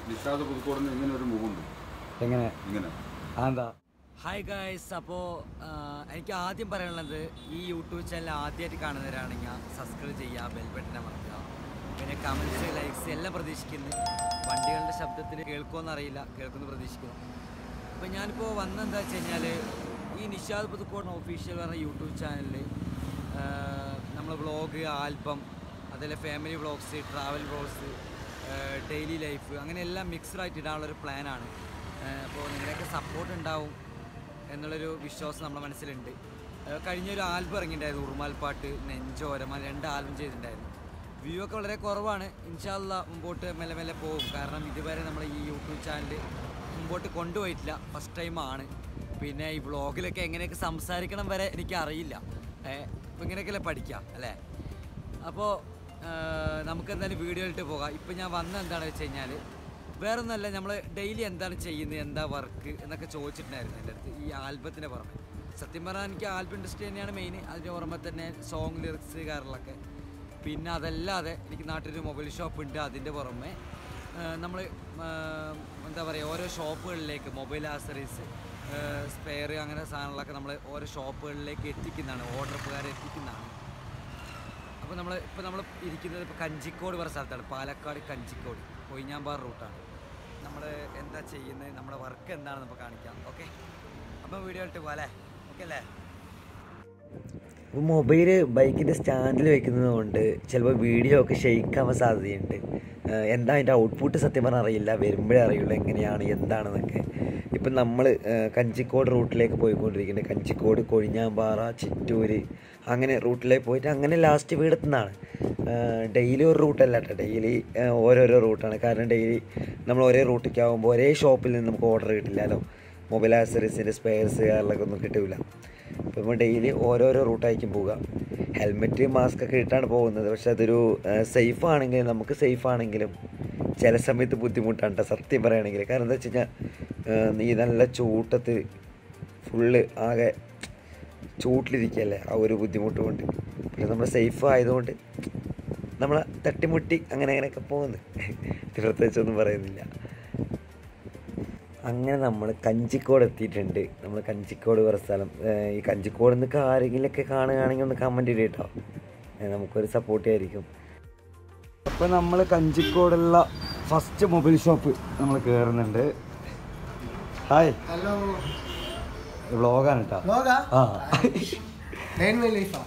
നിഷാദ് പുതുക്കോടിന് ഇങ്ങനെ ഒരു മൂവുണ്ട് എങ്ങനെ ഇങ്ങനെ അതെന്താ ഹായ് ഗായ്സ് അപ്പോൾ എനിക്ക് ആദ്യം പറയാനുള്ളത് ഈ യൂട്യൂബ് ചാനൽ ആദ്യമായിട്ട് കാണുന്നവരാണെങ്കിൽ സബ്സ്ക്രൈബ് ചെയ്യുക ബെൽ ബട്ടൺ അമർത്തുക പിന്നെ കമൻസ് ലൈക്സ് എല്ലാം പ്രതീക്ഷിക്കുന്നു വണ്ടികളുടെ ശബ്ദത്തിൽ കേൾക്കുമെന്ന് അറിയില്ല കേൾക്കുമെന്ന് പ്രതീക്ഷിക്കുന്നു അപ്പോൾ ഞാനിപ്പോൾ വന്നെന്താ വെച്ച് കഴിഞ്ഞാൽ ഈ നിഷാദ് പുതുക്കോടൻ ഒഫീഷ്യൽ പറഞ്ഞ യൂട്യൂബ് ചാനലിൽ നമ്മൾ വ്ളോഗ് ആൽബം അതുപോലെ family vlogs travel vlogs daily life അങ്ങനെ എല്ലാം മിക്സ്ഡ് ആയിട്ട് ഇടാനുള്ളൊരു പ്ലാനാണ് അപ്പോൾ നിങ്ങളുടെയൊക്കെ സപ്പോർട്ട് ഉണ്ടാവും എന്നുള്ളൊരു വിശ്വാസം നമ്മുടെ മനസ്സിലുണ്ട് ഏഹ് കഴിഞ്ഞൊരു ആൽബം ഇറങ്ങിയിട്ടുണ്ടായിരുന്നു ഉറുമാൽപ്പാട്ട് നെഞ്ചോരം അങ്ങനെ രണ്ട് ആൽബം ചെയ്തിട്ടുണ്ടായിരുന്നു വ്യൂ ഒക്കെ വളരെ കുറവാണ് ഇൻഷാല്ല മുമ്പോട്ട് മെല്ലെ മെല്ലെ പോകും കാരണം ഇതുവരെ നമ്മൾ ഈ യൂട്യൂബ് ചാനൽ മുമ്പോട്ട് കൊണ്ടുപോയിട്ടില്ല ഫസ്റ്റ് ടൈമാണ് പിന്നെ ഈ വ്ളോഗിലൊക്കെ എങ്ങനെയൊക്കെ സംസാരിക്കണം വരെ എനിക്ക് അറിയില്ല അപ്പോൾ ഇങ്ങനെയൊക്കെയല്ലേ പഠിക്കാം അല്ലേ അപ്പോൾ നമുക്ക് എന്തായാലും വീഡിയോ ഇട്ട് പോകാം ഇപ്പം ഞാൻ വന്ന എന്താണെന്ന് വെച്ച് കഴിഞ്ഞാൽ വേറെ ഒന്നല്ല നമ്മൾ ഡെയിലി എന്താണ് ചെയ്യുന്നത് എന്താ വർക്ക് എന്നൊക്കെ ചോദിച്ചിട്ടുണ്ടായിരുന്നു എൻ്റെ അടുത്ത് ഈ ആൽബത്തിൻ്റെ പുറമെ സത്യം പറഞ്ഞാൽ എനിക്ക് ആൽബം ഇൻഡസ്ട്രി തന്നെയാണ് മെയിൻ അതിൻ്റെ പുറമെ തന്നെ സോങ് ലിറിക്സ് കാര്യങ്ങളൊക്കെ പിന്നെ അതല്ലാതെ എനിക്ക് നാട്ടിലൊരു മൊബൈൽ ഷോപ്പ് ഉണ്ട് അതിൻ്റെ പുറമെ നമ്മൾ എന്താ പറയുക ഓരോ ഷോപ്പുകളിലേക്ക് മൊബൈൽ ആക്സറീസ് സ്പെയർ അങ്ങനെ സാധനങ്ങളൊക്കെ നമ്മൾ ഓരോ ഷോപ്പുകളിലേക്ക് എത്തിക്കുന്നതാണ് ഓർഡർ പ്രകാരം എത്തിക്കുന്നതാണ് അപ്പോൾ നമ്മൾ ഇപ്പോൾ നമ്മൾ ഇരിക്കുന്നത് ഇപ്പോൾ കഞ്ചിക്കോട് പറഞ്ഞ സ്ഥലത്താണ് പാലക്കാട് കഞ്ചിക്കോട് കൊയിഞ്ഞാമ്പാറ റൂട്ടാണ് നമ്മൾ എന്താ ചെയ്യുന്നത് നമ്മുടെ വർക്ക് എന്താണെന്ന് നമുക്ക് കാണിക്കാം ഓക്കെ അപ്പോൾ വീഡിയോ ഇട്ട് പോകാം അല്ലേ ഓക്കെ അല്ലേ അപ്പോൾ മൊബൈൽ ബൈക്കിൻ്റെ സ്റ്റാൻഡിൽ വെക്കുന്നത് കൊണ്ട് ചിലപ്പോൾ വീഡിയോ ഒക്കെ ഷെയ്ക്കാവാൻ സാധ്യതയുണ്ട് ഏഹ് എന്താ അതിൻ്റെ ഔട്ട്പുട്ട് സത്യം പറഞ്ഞാൽ അറിയില്ല വരുമ്പോഴേ അറിയുള്ളൂ എങ്ങനെയാണ് എന്താണെന്നൊക്കെ ഇപ്പം നമ്മൾ കഞ്ചിക്കോട് റൂട്ടിലേക്ക് പോയിക്കൊണ്ടിരിക്കുന്നത് കഞ്ചിക്കോട് കൊഴിഞ്ഞാമ്പാറ ചിറ്റൂര് അങ്ങനെ റൂട്ടിലേക്ക് പോയിട്ട് അങ്ങനെ ലാസ്റ്റ് വീടെത്തുന്നതാണ് ഡെയിലി ഒരു റൂട്ടല്ല കേട്ടോ ഡെയിലി ഓരോരോ റൂട്ടാണ് കാരണം ഡെയിലി നമ്മൾ ഒരേ റൂട്ടിലേക്ക് ആകുമ്പോൾ ഒരേ ഷോപ്പിൽ നിന്ന് നമുക്ക് ഓർഡർ കിട്ടില്ലല്ലോ മൊബൈൽ ആക്സറീസിൻ്റെ സ്പെയർസ് കാര്യങ്ങളൊക്കെ ഒന്നും കിട്ടില്ല അപ്പോൾ നമ്മൾ ഡെയിലി ഓരോരോ റൂട്ടായിരിക്കും പോവുക ഹെൽമെറ്റ് മാസ്ക് ഒക്കെ ഇട്ടാണ് പോകുന്നത് പക്ഷെ അതൊരു സേഫ് ആണെങ്കിലും നമുക്ക് സേഫ് ആണെങ്കിലും ചില സമയത്ത് ബുദ്ധിമുട്ടാണ് കേട്ടോ സത്യം പറയുകയാണെങ്കിൽ കാരണം എന്താ വെച്ച് കഴിഞ്ഞാൽ ഈ നല്ല ചൂട്ടത്ത് ഫുള്ള് ആകെ ചൂട്ടിലിരിക്കുകയല്ലേ ആ ഒരു ബുദ്ധിമുട്ട് കൊണ്ട് പിന്നെ നമ്മൾ സേഫ് ആയതുകൊണ്ട് നമ്മൾ തട്ടിമുട്ടി അങ്ങനെ അങ്ങനെയൊക്കെ പോകുന്നു ഇത് പ്രത്യേകിച്ചൊന്നും പറയുന്നില്ല അങ്ങനെ നമ്മൾ കഞ്ചിക്കോട് എത്തിയിട്ടുണ്ട് നമ്മൾ കഞ്ചിക്കോട് വേറെ സ്ഥലം ഏഹ് ഈ കഞ്ചിക്കോട് നിന്നൊക്കെ ആരെങ്കിലുമൊക്കെ കാണുകയാണെങ്കിൽ ഒന്ന് കമൻറ്റ് ഇടുക കേട്ടോ ഏഹ് നമുക്കൊരു സപ്പോർട്ട് ആയിരിക്കും അപ്പോൾ നമ്മൾ കഞ്ചിക്കോടുള്ള ഫസ്റ്റ് മൊബൈൽ ഷോപ്പ് നമ്മൾ കയറുന്നുണ്ട് ഹായ് ഹലോ വ്ളോഗാണ് കേട്ടോ ലോക ആ ഡേ മൈ ലൈഫാ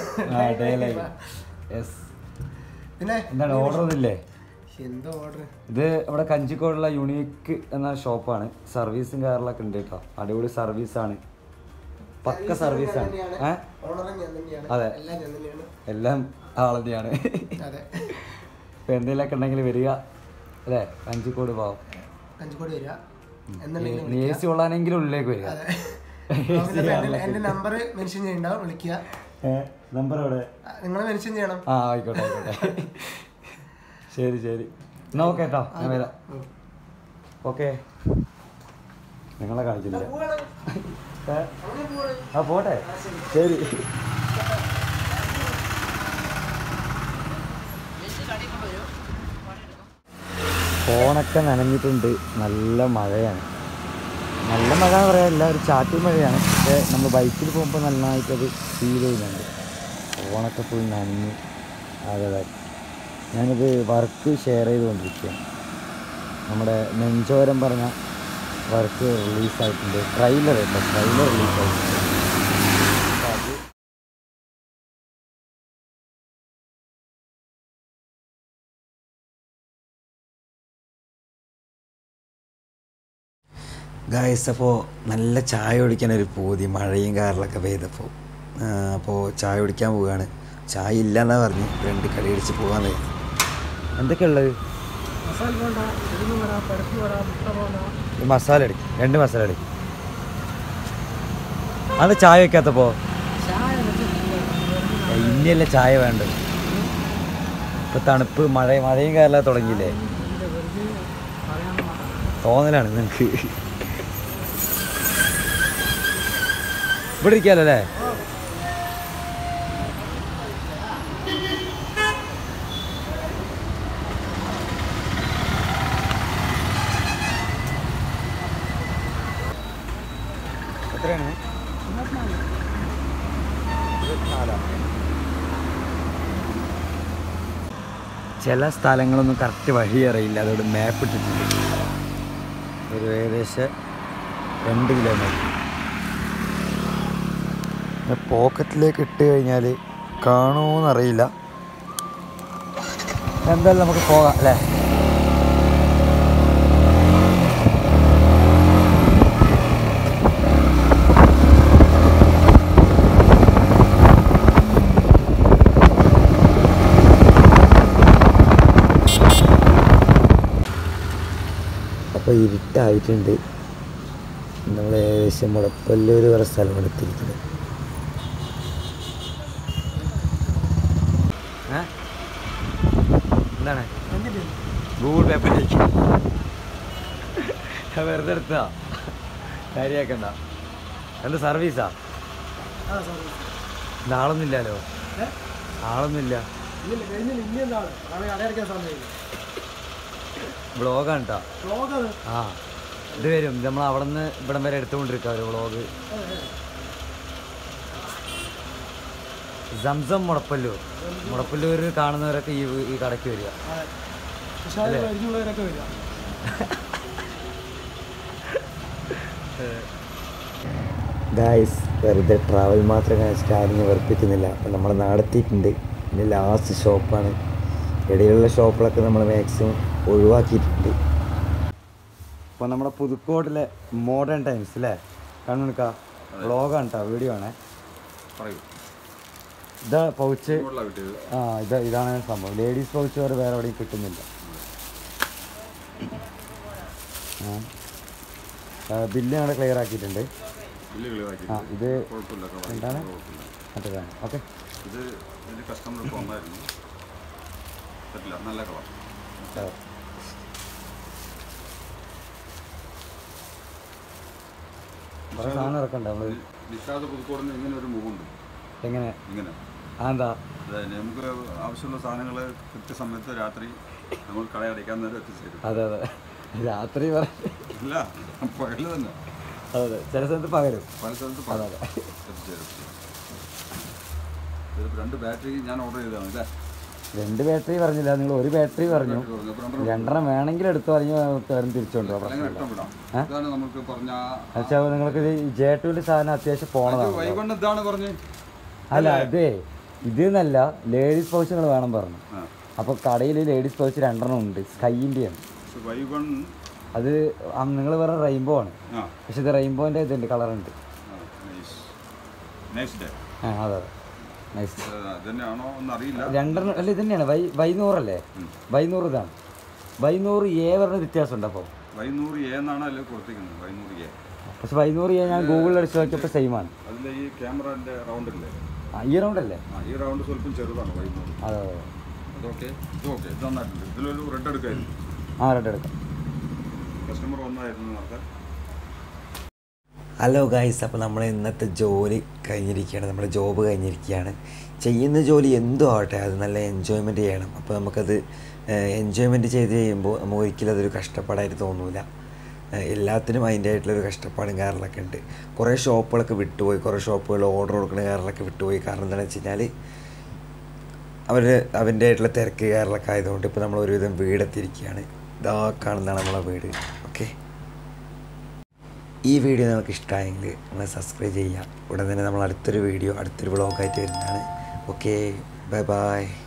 യെസ് പിന്നെ എന്താണ് ഓർഡർ ഒന്നുമില്ലേ എന്തോ ഓർഡർ ഇത് ഇവിടെ കഞ്ചിക്കോടുള്ള യുണീക്ക് എന്ന ഷോപ്പാണ് സർവീസും കാര്യങ്ങളൊക്കെ ഉണ്ട് കേട്ടോ അടിപൊളി സർവീസാണ് പക്ക സർവീസാണ് ഏ ഓണറും ഞാൻ തന്നെയാണ് അതെ. എല്ലാം ഞാൻ തന്നെയാണ് എല്ലാം ആളെയാണ് അതെ ഇപ്പം എന്തെങ്കിലുമൊക്കെ ഉണ്ടെങ്കിൽ വരിക അല്ലേ കഞ്ചിക്കോട് പോവാം കഞ്ചിക്കോട് വരിക നീ എന്നുണ്ടെങ്കിൽ എ സി കൊള്ളാനെങ്കിലും ഉള്ളിലേക്ക് വരിക അതെ എന്റെ നമ്പർ മെൻഷൻ ചെയ്യണ്ടാവും വിളിക്കുക നമ്പർ എവിടെ നിങ്ങൾ മെൻഷൻ ചെയ്യണം ആ ആയിക്കോട്ടെ ആയിക്കോട്ടെ ശരി ശരി എന്നാ ഓക്കെ കേട്ടോ ഞാൻ വരാം ഓക്കെ നിങ്ങളെ കാണിക്കുന്നില്ല പോവാണ്. ഏ? അങ്ങനെ പോവാണ്. ആ പോട്ടെ ശരി ഫോണൊക്കെ നനഞ്ഞിട്ടുണ്ട് നല്ല മഴയാണ് നല്ല മഴ എന്ന് പറയാനില്ല ഒരു ചാറ്റൽ മഴയാണ് പക്ഷേ നമ്മൾ ബൈക്കിൽ പോകുമ്പോൾ നന്നായിട്ടത് ഫീൽ ചെയ്യുന്നുണ്ട് ഫോണൊക്കെ ഫുൾ നനഞ്ഞ് അതെ ഞാനിത് വർക്ക് ഷെയർ ചെയ്തുകൊണ്ടിരിക്കുകയാണ് നമ്മുടെ നെഞ്ചോരം പറഞ്ഞ വർക്ക് റിലീസായിട്ടുണ്ട് ട്രെയിലർ കേട്ടോ ട്രെയിലർ റിലീസായിട്ടുണ്ട് അപ്പോൾ അത് ഗായ്സ് അപ്പോൾ നല്ല ചായ കുടിക്കാൻ ഒരു പൂതി മഴയും കാറിലൊക്കെ പെയ്തപ്പോൾ അപ്പോൾ ചായ കുടിക്കാൻ പോവുകയാണ് ചായ ഇല്ലന്നാ പറഞ്ഞു രണ്ട് കടി അടിച്ച് പോകാൻ എന്തൊക്കെയുള്ളത് ഒരു മസാല അടിക്കും രണ്ട് മസാല അടിക്കും അത് ചായ വെക്കാത്തപ്പോ ഇനിയല്ലേ ചായ വേണ്ടത് ഇപ്പൊ തണുപ്പ് മഴ മഴയും കാലം തുടങ്ങിയില്ലേ തോന്നലാണ് നിനക്ക് ഇവിടെ ഇരിക്കാലോ അല്ലേ എത്രയാണ് ചില സ്ഥലങ്ങളൊന്നും കറക്റ്റ് വഴി അറിയില്ല അതോട് മാപ്പ് ഇട്ടിട്ടുണ്ട് ഒരു ഏകദേശം രണ്ട് കിലോമീറ്റർ പോക്കറ്റിലേക്ക് ഇട്ട് കഴിഞ്ഞാൽ കാണുമോന്നറിയില്ല എന്തായാലും നമുക്ക് പോകാം അല്ലേ അപ്പോൾ ഇരുട്ടായിട്ടുണ്ട് നമ്മൾ ഏകദേശം മുടപ്പല്ലൂർ വരെ സ്ഥലം എടുത്തിരിക്കുന്നത് ഏ? എന്താണ് ഗൂഗിൾ പേപ്പറിലേക്ക് വെറുതെ എടുത്താ കാര്യാക്കണ്ട എന്ത് സർവീസാ നാളൊന്നുമില്ലല്ലോ ആളൊന്നുമില്ല വ്ളോഗാണ് കേട്ടോ ആ ഇത് വരും നമ്മൾ അവിടെ നിന്ന് ഇവിടം വരെ എടുത്തുകൊണ്ടിരിക്കുക ഒരു വ്ളോഗ് സംസം മുടപ്പല്ലൂർ മുടപ്പല്ലൂർ കാണുന്നവരൊക്കെ ഈ ഈ കടയ്ക്ക് വരിക അല്ലേ? ഗായ്സ് വെറുതെ ട്രാവൽ മാത്രം കാണിച്ചിട്ട് ആരും വെറുപ്പിക്കുന്നില്ല അപ്പം നമ്മൾ നാടെത്തിയിട്ടുണ്ട് പിന്നെ ലാസ്റ്റ് ഷോപ്പാണ് ഇടയിലുള്ള ഷോപ്പിലൊക്കെ നമ്മൾ മാക്സിമം ഒഴിവാക്കിയിട്ടുണ്ട് അപ്പോൾ നമ്മുടെ പുതുക്കോട്ടിലെ മോഡേൺ ടൈംസ് അല്ലേ കണ്ണുണിക്ക വ്ളോഗാണ് കേട്ടോ വീഡിയോ ആണേ പറയൂ ഇതാ പൗച്ച് ഇങ്ങോട്ടുള്ള കിട്ടിയത് ആ ഇത് ഇതാണ് സംഭവം ലേഡീസ് പൗച്ച് വരെ വേറെ എവിടെയും കിട്ടുന്നില്ല ആ ബില്ല് ഞങ്ങൾ ക്ലിയർ ആക്കിയിട്ടുണ്ട് വലിയ കിളിവാക്കി ആ ഇത് കുഴപ്പമില്ല കളർ എന്താണ്? കുഴപ്പമില്ല മറ്റേതാണ് ഓക്കെ ഇത് ഇതിൻ്റെ കസ്റ്റമർ ഇപ്പോൾ വന്നായിരുന്നു പറ്റില്ല നല്ല കളർ കുറേ സാധനം ഇറക്കണ്ട നമ്മൾ നിഷാദ് പുതുക്കോടുന്ന് ഇങ്ങനെ ഒരു മുഖമുണ്ട് എങ്ങനെ ഇങ്ങനെ ആ എന്താ അതായത് നമുക്ക് ആവശ്യമുള്ള സാധനങ്ങൾ കൃത്യസമയത്ത് രാത്രി നമ്മൾ കടയടയ്ക്കാൻ നേരം എത്തിച്ചേരും അതെ അതെ രാത്രി പറ ഇല്ല പകല് തന്നെ അതെ അതെ ചില സ്ഥലത്ത് പകരും പല സ്ഥലത്ത് അതെ പകൽ അതെ എത്തിച്ചേരും ഇതിപ്പോൾ രണ്ട് ബാറ്ററി ഞാൻ ഓർഡർ ചെയ്തതാണ് അല്ലേ രണ്ട് ബാറ്ററി പറഞ്ഞില്ല നിങ്ങൾ ഒരു ബാറ്ററി പറഞ്ഞു ബാറ്ററി പറഞ്ഞു. അപ്പോൾ രണ്ടെണ്ണം രണ്ടെണ്ണം വേണമെങ്കിൽ എടുത്തു പറഞ്ഞു തരം തിരിച്ചുകൊണ്ടോ അല്ലെങ്കിൽ പ്രശ്നമില്ല ഇഷ്ടം വിടാം ഏ? ഇതാണ് നമുക്ക് പറഞ്ഞ എന്നുവെച്ചാൽ നിങ്ങൾക്ക് ഇത് ജെ ടുവിൻ്റെ സാധനം അത്യാവശ്യം പോണതാണ് വൈകൊണ്ട് ഇതാണ് പറഞ്ഞ് അല്ല ഇതേ ഇത് എന്നല്ല ലേഡീസ് പൗച്ച് നിങ്ങൾ വേണം പറഞ്ഞു ആ അപ്പോൾ കടയിൽ ലേഡീസ് പൗച്ച് രണ്ടെണ്ണം ഉണ്ട് സ്കൈൻ്റെയാണ് പക്ഷെ വൈവൺ അത് നിങ്ങൾ പറഞ്ഞ റെയിൻബോ ആണ് ആ പക്ഷെ ഇത് റെയിൻബോൻ്റെ ഇതുണ്ട് കളറുണ്ട് നൈസ് നൈസ് ഡേ ആ അതെ അതെ നൈസ് ഇതന്നെയാണോ എന്നറിയില്ല രണ്ടെണ്ണം അല്ല ഇത് തന്നെയാണ് വൈ വൈനൂറല്ലേ വൈനൂറ് ഇതാണ് വൈനൂറ് എ പറഞ്ഞ വ്യത്യാസമുണ്ട് അപ്പോൾ വൈനൂറ് എ എന്നാണ് അതിൽ കൊടുത്തിരിക്കുന്നത് വൈനൂറ് എ പക്ഷെ വൈനൂറ് എ ഞാൻ ഗൂഗിളിൽ അടിച്ച് നോക്കിയപ്പോൾ സെയിം ആണ് അതിൽ ഈ ക്യാമറൻ്റെ റൗണ്ട് ഇല്ലേ ആ ഈ റൗണ്ട് അല്ലേ ആ ഈ റൗണ്ട് സ്വല്പം ചെറുതാണ് വൈനൂറ് അതെ അതെ അതൊക്കെ ഇതൊക്കെ ഇത് നന്നായിട്ടുണ്ട് ഇതിലൊരു റെഡ് എടുക്കായിരുന്നു ആ റെഡ് എടുക്കാം കസ്റ്റമർ വന്നായിരുന്നു നടത്താൻ ഹലോ ഗൈസ് അപ്പോൾ നമ്മൾ ഇന്നത്തെ ജോലി കഴിഞ്ഞിരിക്കുകയാണ് നമ്മുടെ ജോബ് കഴിഞ്ഞിരിക്കുകയാണ് ചെയ്യുന്ന ജോലി എന്തും ആവട്ടെ അത് നല്ല എൻജോയ്മെൻറ്റ് ചെയ്യണം അപ്പോൾ നമുക്കത് എൻജോയ്മെൻറ്റ് ചെയ്ത് കഴിയുമ്പോൾ നമുക്ക് ഒരിക്കലും അതൊരു കഷ്ടപ്പാടായിട്ട് തോന്നില്ല എല്ലാത്തിനും അതിൻ്റെതായിട്ടുള്ളൊരു കഷ്ടപ്പാടും കാര്യങ്ങളൊക്കെ ഉണ്ട് കുറേ ഷോപ്പുകളൊക്കെ വിട്ടുപോയി കുറേ ഷോപ്പുകൾ ഓർഡർ കൊടുക്കുന്ന കാര്യങ്ങളൊക്കെ വിട്ടുപോയി കാരണം എന്താണെന്ന് വെച്ച് കഴിഞ്ഞാൽ അവർ അവൻ്റെ ആയിട്ടുള്ള തിരക്ക് കാര്യങ്ങളൊക്കെ ആയതുകൊണ്ട് ഇപ്പോൾ നമ്മൾ ഒരുവിധം വീടെത്തിയിരിക്കുകയാണ് ഇതാ കാണുന്നതാണ് നമ്മളെ വീട് ഓക്കെ ഈ വീഡിയോ നിങ്ങൾക്ക് ഇഷ്ടമായെങ്കിൽ നിങ്ങൾ സബ്സ്ക്രൈബ് ചെയ്യുക ഉടൻ തന്നെ നമ്മൾ അടുത്തൊരു വീഡിയോ അടുത്തൊരു വ്ളോഗായിട്ട് വരുന്നതാണ് ഓക്കെ ബൈ ബൈ